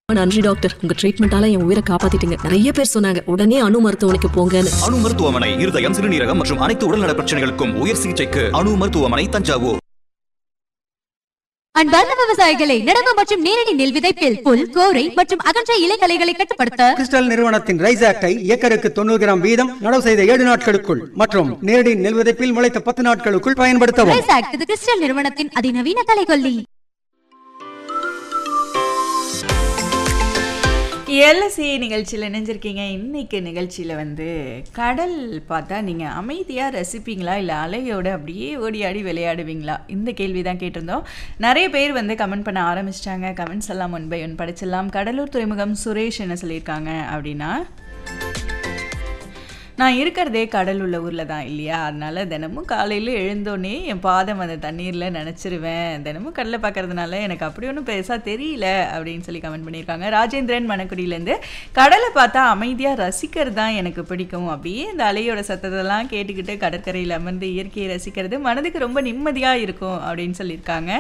நன்றி டாக்டர் உங்க ட்ரீட்மெண்டால என் உயிரை காப்பாத்திட்டீங்க நிறைய பேர் சொன்னாங்க உடனே அணு மருத்துவமனைக்கு போங்கன்னு அணு மருத்துவமனை இருதயம் சிறுநீரகம் மற்றும் அனைத்து உடல்நல பிரச்சனைகளுக்கும் உயர் சிகிச்சைக்கு அணு மருத்துவமனை தஞ்சாவூர் அன்பார்ந்த விவசாயிகளை நடவு மற்றும் நேரடி நெல் விதைப்பில் புல் கோரை மற்றும் அகன்ற இலைகளைகளை கட்டுப்படுத்த கிறிஸ்டல் நிறுவனத்தின் ரைஸ் ஆக்டை ஏக்கருக்கு தொண்ணூறு கிராம் வீதம் நடவு செய்த ஏழு நாட்களுக்குள் மற்றும் நேரடி நெல் விதைப்பில் முளைத்த பத்து நாட்களுக்குள் பயன்படுத்தவும் ரைஸ் ஆக்ட் இது கிறிஸ்டல் நிறுவனத்தின் அதிநவீன கலைகொல்லி எல்எஸ்சி நிகழ்ச்சியில் இணைஞ்சிருக்கீங்க இன்னைக்கு நிகழ்ச்சியில் வந்து கடல் பார்த்தா நீங்கள் அமைதியாக ரசிப்பீங்களா இல்லை அலையோட அப்படியே ஓடி ஆடி விளையாடுவீங்களா இந்த கேள்வி தான் கேட்டிருந்தோம் நிறைய பேர் வந்து கமெண்ட் பண்ண ஆரம்பிச்சிட்டாங்க கமெண்ட்ஸ் எல்லாம் ஒன் பை ஒன் படிச்சிடலாம் கடலூர் துறைமுகம் சுரேஷ் என்ன சொல்லியிருக்காங்க அப்படின்னா நான் இருக்கிறதே கடல் உள்ள ஊரில் தான் இல்லையா அதனால தினமும் காலையில் எழுந்தோடனே என் பாதம் அந்த தண்ணீரில் நினச்சிருவேன் தினமும் கடலை பார்க்கறதுனால எனக்கு அப்படி ஒன்றும் பெருசாக தெரியல அப்படின்னு சொல்லி கமெண்ட் பண்ணியிருக்காங்க ராஜேந்திரன் மணக்குடியிலேருந்து கடலை பார்த்தா அமைதியாக ரசிக்கிறது தான் எனக்கு பிடிக்கும் அப்படியே இந்த அலையோட சத்தத்தெல்லாம் கேட்டுக்கிட்டு கடற்கரையில் அமர்ந்து இயற்கையை ரசிக்கிறது மனதுக்கு ரொம்ப நிம்மதியாக இருக்கும் அப்படின்னு சொல்லியிருக்காங்க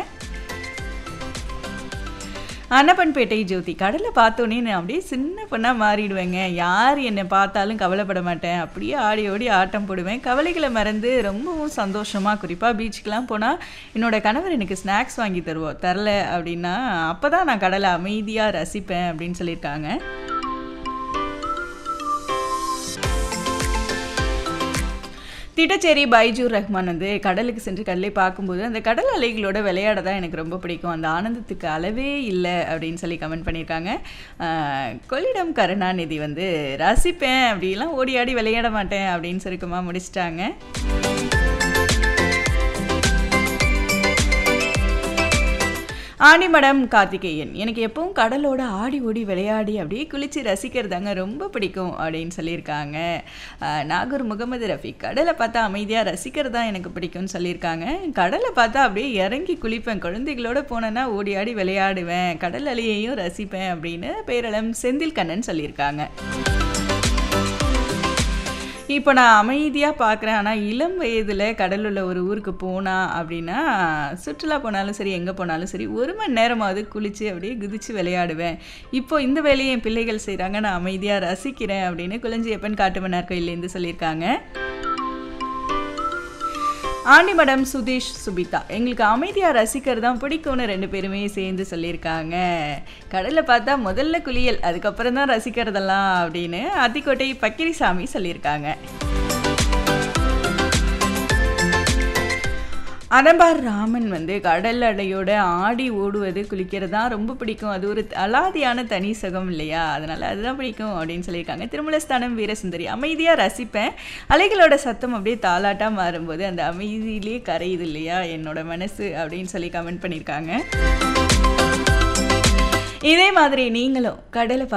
அன்னப்பன்பேட்டை ஜோதி கடலை பார்த்தோன்னே நான் அப்படியே சின்ன பொண்ணாக மாறிடுவேங்க யார் என்னை பார்த்தாலும் கவலைப்பட மாட்டேன் அப்படியே ஆடி ஓடி ஆட்டம் போடுவேன் கவலைகளை மறந்து ரொம்பவும் சந்தோஷமாக குறிப்பாக பீச்சுக்கெலாம் போனால் என்னோட கணவர் எனக்கு ஸ்நாக்ஸ் வாங்கி தருவோம் தரல அப்படின்னா அப்போ தான் நான் கடலை அமைதியாக ரசிப்பேன் அப்படின்னு சொல்லியிருக்காங்க திட்டச்சேரி பைஜூர் ரஹ்மான் வந்து கடலுக்கு சென்று கடலை பார்க்கும்போது அந்த கடல் அலைகளோட விளையாட தான் எனக்கு ரொம்ப பிடிக்கும் அந்த ஆனந்தத்துக்கு அளவே இல்லை அப்படின்னு சொல்லி கமெண்ட் பண்ணியிருக்காங்க ஆஹ், கொள்ளிடம் கருணாநிதி வந்து ரசிப்பேன் அப்படிலாம் ஓடி ஆடி விளையாட மாட்டேன் அப்படின்னு சுருக்கமாக முடிச்சிட்டாங்க ஆண்டிமடம் கார்த்திகேயன் எனக்கு எப்பவும் கடலோட ஆடி ஓடி விளையாடி அப்படியே குளிச்சு ரசிக்கிறதாங்க ரொம்ப பிடிக்கும் அப்படின்னு சொல்லியிருக்காங்க ஆஹ் நாகூர் முகமது ரஃபீக் கடலை பார்த்தா அமைதியாக ரசிக்கிறது தான் எனக்கு பிடிக்கும்னு சொல்லியிருக்காங்க கடலை பார்த்தா அப்படியே இறங்கி குளிப்பேன் குழந்தைகளோட போனேன்னா ஓடி ஆடி விளையாடுவேன் கடல் அலையையும் ரசிப்பேன் அப்படின்னு பேரளம் செந்தில் கண்ணன் சொல்லியிருக்காங்க இப்போ நான் அமைதியாக பார்க்குறேன் ஆனால் இளம் வயதில் கடலுள்ள ஒரு ஊருக்கு போனா அப்படின்னா சுற்றுலா போனாலும் சரி எங்கே போனாலும் சரி ஒரு மணி நேரமாவது குளித்து அப்படியே குதித்து விளையாடுவேன் இப்போ இந்த வேலையை என் பிள்ளைகள் செய்கிறாங்க நான் அமைதியாக ரசிக்கிறேன் அப்படின்னு குளஞ்சியப்பன் காட்டுமன்னார் கோயிலேருந்து சொல்லியிருக்காங்க ஆண்டிமடம் சுதீஷ் சுபிதா எங்களுக்கு அமைதியாக ரசிக்கிறது தான் பிடிக்கும்னு ரெண்டு பேருமே சேர்ந்து சொல்லியிருக்காங்க கடலை பார்த்தா முதல்ல குளியல் அதுக்கப்புறம் தான் ரசிக்கிறதெல்லாம் அப்படின்னு அத்திக்கோட்டை பக்கிரிசாமி சொல்லியிருக்காங்க அனபார் ராமன் வந்து கடல் அலையோட ஆடி ஓடுவது குளிக்கிறது தான் ரொம்ப பிடிக்கும் அது ஒரு அலாதியான தனி சுகம் இல்லையா அதனால் அதுதான் பிடிக்கும் அப்படின்னு சொல்லியிருக்காங்க திருமலஸ்தானம் வீரசுந்தரி அமைதியாக ரசிப்பேன் அலைகளோட சத்தம் அப்படியே தாலாட்டாக மாறும்போது அந்த அமைதியிலே கரையுது இல்லையா என்னோட மனசு அப்படின்னு சொல்லி கமெண்ட் பண்ணியிருக்காங்க இதே மாதிரி நீங்களும் கடலை